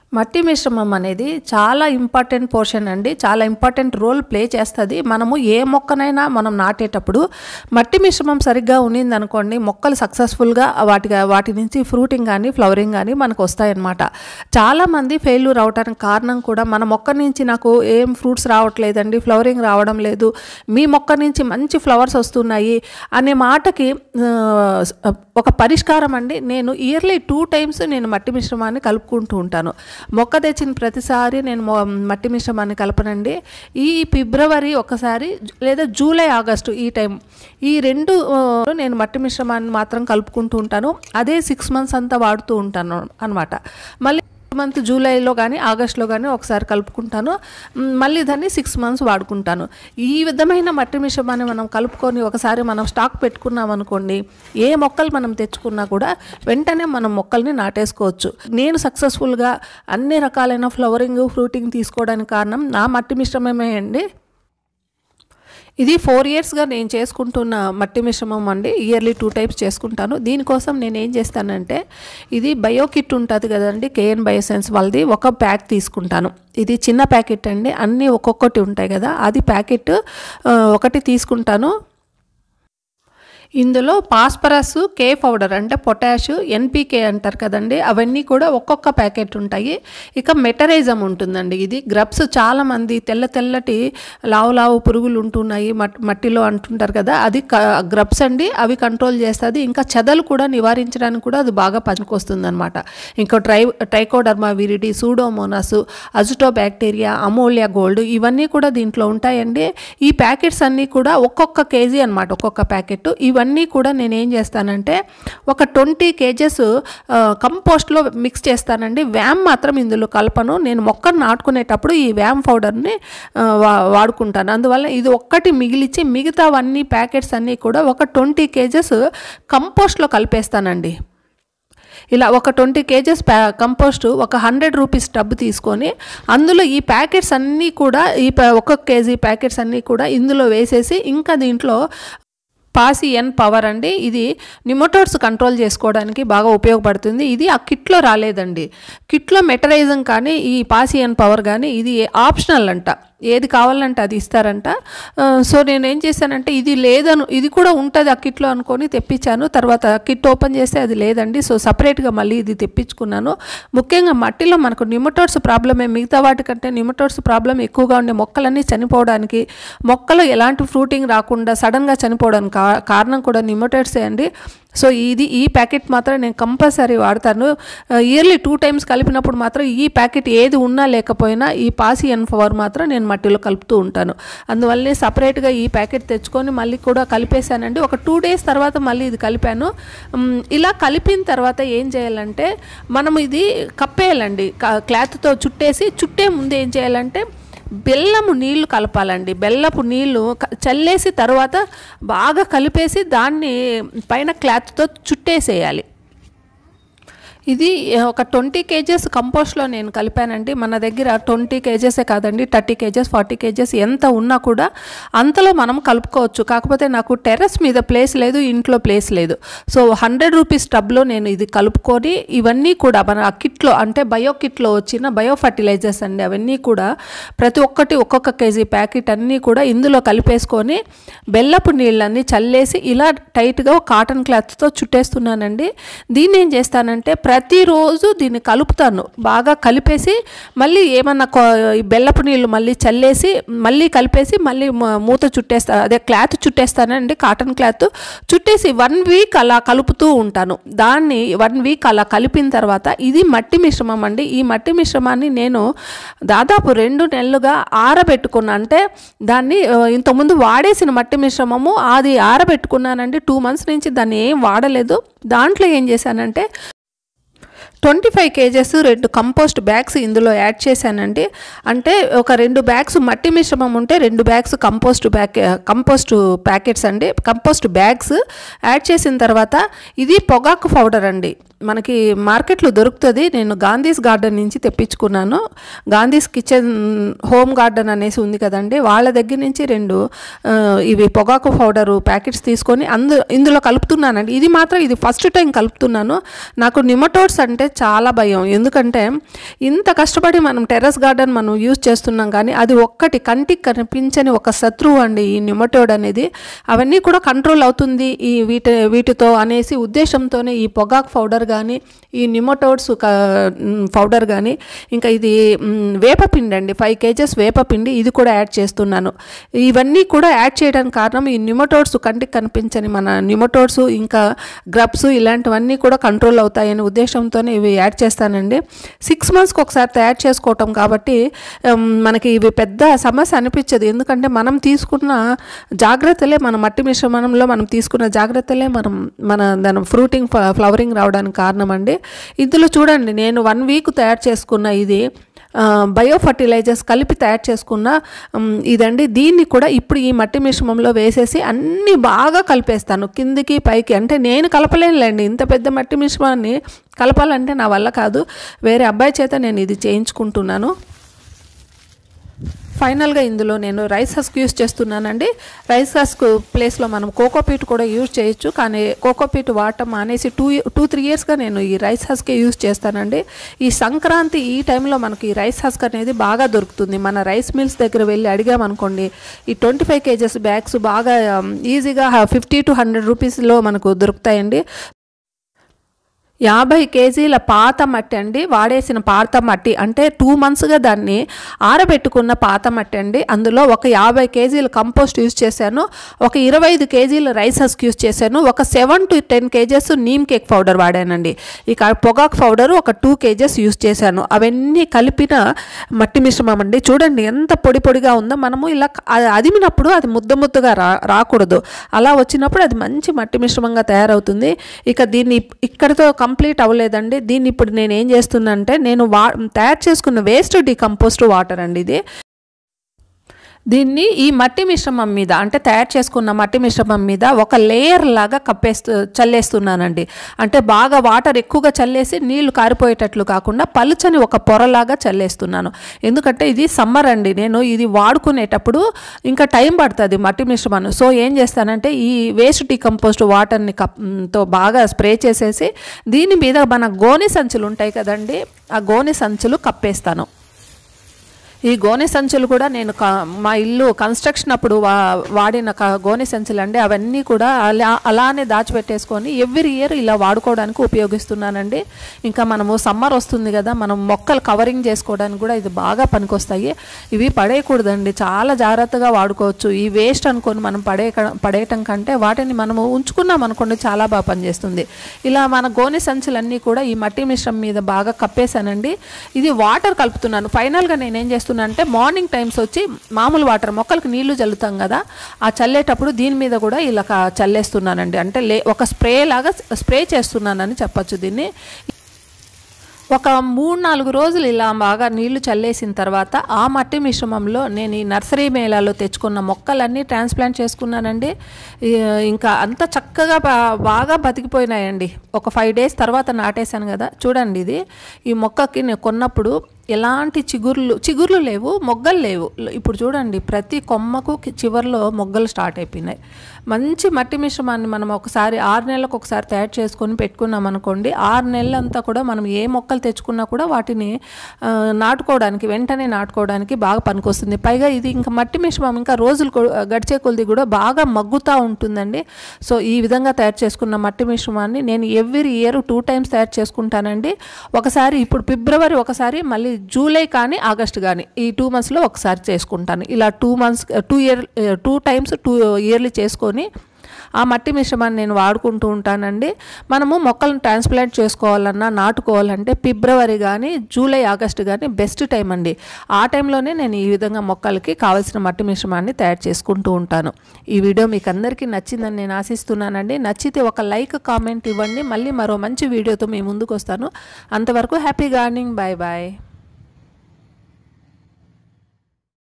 మట్టి మిశ్రమం అనేది చాలా ఇంపార్టెంట్ పోర్షన్ అండి చాలా ఇంపార్టెంట్ రోల్ ప్లే చేస్తుంది మనము ఏ మొక్కనైనా మనం నాటేటప్పుడు మట్టి మిశ్రమం సరిగ్గా ఉన్నింది అనుకోండి మొక్కలు సక్సెస్ఫుల్గా వాటి వాటి నుంచి ఫ్రూటింగ్ కానీ ఫ్లవరింగ్ కానీ మనకు వస్తాయన్నమాట చాలామంది ఫెయిల్యూర్ అవడానికి కారణం కూడా మన మొక్క నుంచి నాకు ఏం ఫ్రూట్స్ రావట్లేదండి ఫ్లవరింగ్ రావడం లేదు మీ మొక్క నుంచి మంచి ఫ్లవర్స్ వస్తున్నాయి అనే మాటకి ఆ, ఒక పరిష్కారం అండి నేను ఇయర్లీ టూ టైమ్స్ నేను మట్టి మిశ్రమాన్ని కలుపుకుంటూ ఉంటాను మొక్క తెచ్చిన ప్రతిసారి నేను మొ- మట్టి మిశ్రమాన్ని కలపనండి ఈ ఫిబ్రవరి ఒకసారి లేదా జూలై ఆగస్టు ఈ టైం ఈ రెండు ఆ, నేను మట్టి మిశ్రమాన్ని మాత్రం కలుపుకుంటూ ఉంటాను అదే సిక్స్ మంత్స్ అంతా వాడుతూ ఉంటాను అనమాట మళ్ళీ మంత్ జూలైలో కానీ ఆగస్ట్లో కానీ ఒకసారి కలుపుకుంటాను మ్, మళ్ళీ దాన్ని సిక్స్ మంత్స్ వాడుకుంటాను ఈ విధమైన మట్టి మిశ్రమాన్ని మనం కలుపుకొని ఒకసారి మనం స్టాక్ పెట్టుకున్నాం అనుకోండి ఏ మొక్కలు మనం తెచ్చుకున్నా కూడా వెంటనే మనం మొక్కల్ని నాటేసుకోవచ్చు నేను సక్సెస్ఫుల్గా అన్ని రకాలైన ఫ్లవరింగ్ ఫ్రూటింగ్ తీసుకోవడానికి కారణం నా మట్టి మిశ్రమమే అండి ఇది ఫోర్ ఇయర్స్గా నేను చేసుకుంటున్న మట్టి మిశ్రమం అండి ఇయర్లీ టూ టైప్స్ చేసుకుంటాను దీనికోసం నేను ఏం చేస్తానంటే ఇది బయో కిట్ ఉంటుంది కదండి కేఎన్ బయోసెన్స్ వాళ్ళది ఒక ప్యాక్ తీసుకుంటాను ఇది చిన్న ప్యాకెట్ అండి అన్నీ ఒక్కొక్కటి ఉంటాయి కదా అది ప్యాకెట్ ఆ, ఒకటి తీసుకుంటాను ఇందులో పాస్పరస్ కే పౌడర్ అంటే పొటాష్ ఎన్పికే అంటారు కదండి అవన్నీ కూడా ఒక్కొక్క ప్యాకెట్ ఉంటాయి ఇక మెటరైజం ఉంటుందండి ఇది గ్రబ్స్ చాలామంది తెల్ల తెల్లటి లావు లావు పురుగులు ఉంటున్నాయి మట్ మట్టిలో అంటుంటారు కదా అది గ్రబ్స్ అండి అవి కంట్రోల్ చేస్తుంది ఇంకా చెదలు కూడా నివారించడానికి కూడా అది బాగా పనికొస్తుంది అనమాట ఇంకా ట్రై Trichoderma viride Pseudomonas azoto bacteria అమోలియా గోల్డ్ ఇవన్నీ కూడా దీంట్లో ఉంటాయండి ఈ ప్యాకెట్స్ అన్నీ కూడా ఒక్కొక్క కేజీ అనమాట ఒక్కొక్క ప్యాకెట్ ఇవన్నీ కూడా నేను ఏం చేస్తానంటే ఒక ట్వంటీ కేజెస్ కంపోస్ట్లో మిక్స్ చేస్తానండి వ్యామ్ మాత్రం ఇందులో కలపను నేను మొక్కను నాటుకునేటప్పుడు ఈ వ్యామ్ పౌడర్ని ఆ, వా వాడుకుంటాను అందువల్ల ఇది ఒక్కటి మిగిలిచి మిగతావన్నీ ప్యాకెట్స్ అన్నీ కూడా ఒక ట్వంటీ కేజెస్ కంపోస్ట్లో కలిపేస్తానండి ఇలా ఒక ట్వంటీ కేజెస్ ప్యా కంపోస్ట్ ఒక హండ్రెడ్ రూపీస్ టబ్ తీసుకొని అందులో ఈ ప్యాకెట్స్ అన్నీ కూడా ఈ ప్యా- ఒక్కొక్క కేజీ ప్యాకెట్స్ అన్నీ కూడా ఇందులో వేసేసి ఇంకా దీంట్లో పాసి ఎన్ పవర్ అండి ఇది నిమోటోడ్స్ కంట్రోల్ చేసుకోవడానికి బాగా ఉపయోగపడుతుంది ఇది ఆ కిట్లో రాలేదండి కిట్లో మెటరైజం కానీ ఈ పాసి ఎన్ పవర్ కానీ ఇది ఆప్షనల్ అంట ఏది కావాలంటే అది ఇస్తారంట ఆ, సో నేను ఏం చేశానంటే ఇది లేదను ఇది కూడా ఉంటుంది ఆ కిట్లో అనుకొని తెప్పించాను తర్వాత కిట్ ఓపెన్ చేస్తే అది లేదండి సో సపరేట్గా మళ్ళీ ఇది తెప్పించుకున్నాను ముఖ్యంగా మట్టిలో మనకు నిమటోడ్స్ ప్రాబ్లమే మిగతా వాటికంటే నిమటోడ్స్ ప్రాబ్లం ఎక్కువగా ఉండే మొక్కలన్నీ చనిపోవడానికి మొక్కలు ఎలాంటి ఫ్రూటింగ్ రాకుండా సడన్గా చనిపోవడానికి కా- కారణం కూడా నిమటోడ్సే అండి సో ఇది ఈ ప్యాకెట్ మాత్రం నేను కంపల్సరీ వాడతాను ఇయర్లీ టూ టైమ్స్ కలిపినప్పుడు మాత్రం ఈ ప్యాకెట్ ఏది ఉన్నా లేకపోయినా ఈ పాసి ఎన్ పవర్ మాత్రం నేను మట్టిలో కలుపుతూ ఉంటాను అందువల్లే సపరేట్గా ఈ ప్యాకెట్ తెచ్చుకొని మళ్ళీ కూడా కలిపేశానండి ఒక టూ డేస్ తర్వాత మళ్ళీ ఇది కలిపాను మ్, ఇలా కలిపిన తర్వాత ఏం చేయాలంటే మనం ఇది కప్పేయాలండి క- క్లాత్తో చుట్టేసి చుట్టే ముందు ఏం చేయాలంటే బెల్లము నీళ్లు కలపాలండి బెల్లపు నీళ్లు క- చల్లేసి తర్వాత బాగా కలిపేసి దాన్ని పైన క్లాత్తో చుట్టేసేయాలి ఇది ఒక ట్వంటీ కేజెస్ కంపోస్ట్లో నేను కలిపానండి మన దగ్గర ట్వంటీ కేజెసే కాదండి థర్టీ కేజెస్ ఫార్టీ కేజెస్ ఎంత ఉన్నా కూడా అంతలో మనం కలుపుకోవచ్చు కాకపోతే నాకు టెర్రస్ మీద ప్లేస్ లేదు ఇంట్లో ప్లేస్ లేదు సో హండ్రెడ్ రూపీస్ టబ్లో నేను ఇది కలుపుకొని ఇవన్నీ కూడా మన ఆ కిట్లో అంటే బయో కిట్లో వచ్చిన బయో ఫర్టిలైజర్స్ అండి అవన్నీ కూడా ప్రతి ఒక్కటి ఒక్కొక్క కేజీ ప్యాకెట్ అన్నీ కూడా ఇందులో కలిపేసుకొని బెల్లపు నీళ్ళన్నీ చల్లేసి ఇలా టైట్గా కాటన్ క్లాత్తో చుట్టేస్తున్నానండి దీన్ని ఏం చేస్తానంటే ప్రతిరోజు దీన్ని కలుపుతాను బాగా కలిపేసి మళ్ళీ ఏమన్నా కొ- ఈ బెల్లపు నీళ్ళు మళ్ళీ చల్లేసి మళ్ళీ కలిపేసి మళ్ళీ మ- మూత చుట్టేస్తా అదే క్లాత్ చుట్టేస్తానండి కాటన్ క్లాత్ చుట్టేసి వన్ వీక్ అలా కలుపుతూ ఉంటాను దాన్ని వన్ వీక్ అలా కలిపిన తర్వాత ఇది మట్టి మిశ్రమం అండి ఈ మట్టి మిశ్రమాన్ని నేను దాదాపు రెండు నెలలుగా ఆరబెట్టుకున్నా అంటే దాన్ని ఆ, ఇంతకుముందు వాడేసిన మట్టి మిశ్రమము అది ఆరబెట్టుకున్నానండి టూ మంత్స్ నుంచి దాన్ని ఏం వాడలేదు దాంట్లో ఏం చేశానంటే ట్వంటీ ఫైవ్ కేజెస్ రెండు కంపోస్ట్ బ్యాగ్స్ ఇందులో యాడ్ చేశానండి అంటే ఒక రెండు బ్యాగ్స్ మట్టి మిశ్రమం ఉంటే రెండు bags compost bag compost packets అండి కంపోస్ట్ బ్యాగ్స్ యాడ్ చేసిన తర్వాత ఇది పొగాకు పౌడర్ అండి మనకి మార్కెట్లో దొరుకుతుంది నేను గాంధీస్ గార్డెన్ నుంచి తెప్పించుకున్నాను గాంధీస్ కిచెన్ హోమ్ గార్డెన్ అనేసి ఉంది కదండి వాళ్ళ దగ్గర నుంచి రెండు ఆ, ఇవి పొగాకు పౌడరు ప్యాకెట్స్ తీసుకొని అందు ఇందులో కలుపుతున్నానండి ఇది మాత్రం ఇది ఫస్ట్ టైం కలుపుతున్నాను నాకు నిమటోడ్స్ అంటే చాలా భయం ఎందుకంటే ఇంత కష్టపడి మనం టెర్రస్ గార్డెన్ మనం యూజ్ చేస్తున్నాం కానీ అది ఒక్కటి కంటికి కనిపించని ఒక శత్రువు అండి ఈ నిమటోడ్ అనేది అవన్నీ కూడా కంట్రోల్ అవుతుంది ఈ వీటి వీటితో అనేసి ఉద్దేశంతోనే ఈ పొగాకు పౌడర్ కానీ ఈ నిమోటోడ్స్ పౌడర్ కానీ ఇంకా ఇది మ్, వేపపిండి అండి ఫైవ్ కేజెస్ వేపపిండి ఇది కూడా యాడ్ చేస్తున్నాను ఇవన్నీ కూడా యాడ్ చేయడానికి కారణం ఈ నిమోటోడ్స్ కంటికి కనిపించని మన నిమోటోడ్స్ ఇంకా గ్రబ్స్ ఇలాంటివన్నీ కూడా కంట్రోల్ అవుతాయనే ఉద్దేశంతోనే ఇవి యాడ్ చేస్తానండి సిక్స్ మంత్స్కి ఒకసారి తయారు చేసుకోవటం కాబట్టి ఉమ్, మనకి ఇవి పెద్ద సమస్య అనిపించదు ఎందుకంటే మనం తీసుకున్న జాగ్రత్తలే మన మట్టి మిశ్రమంలో మనం తీసుకున్న జాగ్రత్తలే మనం మన దాని ఫ్రూటింగ్ ఫ్లవరింగ్ రావడానికి కారణం అండి ఇందులో చూడండి నేను వన్ వీక్ తయారు చేసుకున్న ఇది బయో ఫర్టిలైజర్స్ కలిపి తయారు చేసుకున్న ఉమ్, ఇదండి దీన్ని కూడా ఇప్పుడు ఈ మట్టి మిశ్రమంలో వేసేసి అన్నీ బాగా కలిపేస్తాను కిందికి పైకి అంటే నేను కలపలేనులేండి ఇంత పెద్ద మట్టి మిశ్రమాన్ని కలపాలంటే నా వల్ల కాదు వేరే అబ్బాయి చేత నేను ఇది చేయించుకుంటున్నాను ఫైనల్గా ఇందులో నేను రైస్ హస్క్ యూస్ చేస్తున్నానండి రైస్ హస్క్ ప్లేస్లో మనం కోకోపీట్ కూడా యూజ్ చేయొచ్చు కానీ కోకోపీట్ వాడటం మానేసి టూ టూ త్రీ ఇయర్స్గా నేను ఈ రైస్ హస్కే యూజ్ చేస్తానండి ఈ సంక్రాంతి ఈ టైంలో మనకి ఈ రైస్ హస్క్ అనేది బాగా దొరుకుతుంది మన రైస్ మిల్స్ దగ్గర వెళ్ళి అడిగామనుకోండి ఈ ట్వంటీ ఫైవ్ కేజెస్ బ్యాగ్స్ బాగా um, ఈజీగా ఫిఫ్టీ టు హండ్రెడ్ రూపీస్లో మనకు దొరుకుతాయండి యాభై కేజీల పాత మట్టి అండి వాడేసిన పాత మట్టి అంటే టూ మంత్స్గా దాన్ని ఆరబెట్టుకున్న పాత మట్టి అండి అందులో ఒక యాభై కేజీల కంపోస్ట్ యూజ్ చేశాను ఒక ఇరవై ఐదు కేజీల రైస్ హస్క్ యూజ్ చేశాను ఒక seven to ten KGs neem cake powder వాడానండి ఇక పొగాకు పౌడర్ ఒక టూ కేజెస్ యూజ్ చేశాను అవన్నీ కలిపిన మట్టి మిశ్రమం అండి చూడండి ఎంత పొడి పొడిగా ఉందో మనము ఇలా అది అదిమినప్పుడు అది ముద్ద ముద్దగా రా రాకూడదు అలా వచ్చినప్పుడు అది మంచి మట్టి మిశ్రమంగా తయారవుతుంది ఇక దీన్ని ఇప్- ఇక్కడితో కంప్లీట్ అవ్వలేదండి దీన్ని ఇప్పుడు నేను ఏం చేస్తున్నానంటే నేను వా తయారు చేసుకున్న వేస్ట్ డికంపోస్ట్ వాటర్ అండి ఇది దీన్ని ఈ మట్టి మిశ్రమం మీద అంటే తయారు చేసుకున్న మట్టి మిశ్రమం మీద ఒక లేయర్ లాగా కప్పేస్తూ చల్లేస్తున్నానండి అంటే బాగా వాటర్ ఎక్కువగా చల్లేసి నీళ్లు కారిపోయేటట్లు కాకుండా పలుచని ఒక పొరలాగా చల్లేస్తున్నాను ఎందుకంటే ఇది సమ్మర్ అండి నేను ఇది వాడుకునేటప్పుడు ఇంకా టైం పడుతుంది మట్టి మిశ్రమాన్ని సో ఏం చేస్తానంటే ఈ వేస్ట్ డికంపోస్ట్ వాటర్ని కప్ తో బాగా స్ప్రే చేసేసి దీని మీద మన గోనె సంచులు ఉంటాయి కదండి ఆ గోనె సంచులు కప్పేస్తాను ఈ గోనె సంచులు కూడా నేను క- మా ఇల్లు కన్స్ట్రక్షన్ అప్పుడు వా వాడిన క- గోనె సంచులు అండి అవన్నీ కూడా అలా అలానే దాచిపెట్టేసుకొని ఎవ్రీ ఇయర్ ఇలా వాడుకోవడానికి ఉపయోగిస్తున్నానండి ఇంకా మనము సమ్మర్ వస్తుంది కదా మనం మొక్కలు కవరింగ్ చేసుకోవడానికి కూడా ఇది బాగా పనికొస్తాయి ఇవి పడేయకూడదండి చాలా జాగ్రత్తగా వాడుకోవచ్చు ఈ వేస్ట్ అనుకొని మనం పడే పడేయటం కంటే వాటిని మనము ఉంచుకున్నాం అనుకోండి చాలా బాగా పనిచేస్తుంది ఇలా మన గోనె సంచులన్నీ కూడా ఈ మట్టి మిశ్రమం మీద బాగా కప్పేశానండి ఇది వాటర్ కలుపుతున్నాను ఫైనల్గా నేను ఏం చేస్తున్నాను అంటే మార్నింగ్ టైమ్స్ వచ్చి మామూలు వాటర్ మొక్కలకు నీళ్లు చల్లుతాం కదా ఆ చల్లేటప్పుడు దీని మీద కూడా ఇలా క- చల్లేస్తున్నానండి అంటే లే ఒక స్ప్రే లాగా స్ప్రే చేస్తున్నానని చెప్పొచ్చు దీన్ని ఒక మూడు నాలుగు రోజులు ఇలా బాగా నీళ్లు చల్లేసిన తర్వాత ఆ మట్టి మిశ్రమంలో నేను ఈ నర్సరీ మేళాలో తెచ్చుకున్న మొక్కలన్నీ ట్రాన్స్ప్లాంట్ చేసుకున్నానండి ఈ- ఇంకా అంత చక్కగా బా- బాగా బతికిపోయినాయండి ఒక ఫైవ్ డేస్ తర్వాత నాటేశాను కదా చూడండి ఇది ఈ మొక్కకి నేను కొన్నప్పుడు ఎలాంటి చిగుర్లు చిగుర్లు లేవు మొగ్గలు లేవు ఇప్పుడు చూడండి ప్రతి కొమ్మకు కి- చివర్లో మొగ్గలు స్టార్ట్ అయిపోయినాయి మంచి మట్టి మిశ్రమాన్ని మనం ఒకసారి ఆరు నెలలకు ఒకసారి తయారు చేసుకొని పెట్టుకున్నాం అనుకోండి ఆరు నెలలంతా కూడా మనం ఏ మొక్కలు తెచ్చుకున్నా కూడా వాటిని ఆ, నాటుకోవడానికి వెంటనే నాటుకోవడానికి బాగా పనికొస్తుంది పైగా ఇది ఇంకా మట్టి మిశ్రమం ఇంకా రోజులు కొ- గడిచే కొద్ది కూడా బాగా మగ్గుతూ ఉంటుందండి సో ఈ విధంగా తయారు చేసుకున్న మట్టి మిశ్రమాన్ని నేను ఎవ్రీ ఇయర్ టూ టైమ్స్ తయారు చేసుకుంటానండి ఒకసారి ఇప్పుడు ఫిబ్రవరి ఒకసారి మళ్ళీ జూలై కానీ ఆగస్ట్ కానీ ఈ టూ మంత్స్లో ఒకసారి చేసుకుంటాను ఇలా two months two year two times two yearly చేసుకొని ఆ మట్టి మిశ్రమాన్ని నేను వాడుకుంటూ ఉంటానండి మనము మొక్కలను ట్రాన్స్ప్లాంట్ చేసుకోవాలన్నా నాటుకోవాలంటే ఫిబ్రవరి కానీ జూలై ఆగస్ట్ కానీ బెస్ట్ టైం అండి ఆ టైంలోనే నేను ఈ విధంగా మొక్కలకి కావాల్సిన మట్టి మిశ్రమాన్ని తయారు చేసుకుంటూ ఉంటాను ఈ వీడియో మీకు అందరికీ నచ్చిందని నేను ఆశిస్తున్నానండి నచ్చితే ఒక లైక్ కామెంట్ ఇవ్వండి మళ్ళీ మరో మంచి వీడియోతో మీ ముందుకు వస్తాను అంతవరకు హ్యాపీ గార్డెనింగ్ బాయ్ బాయ్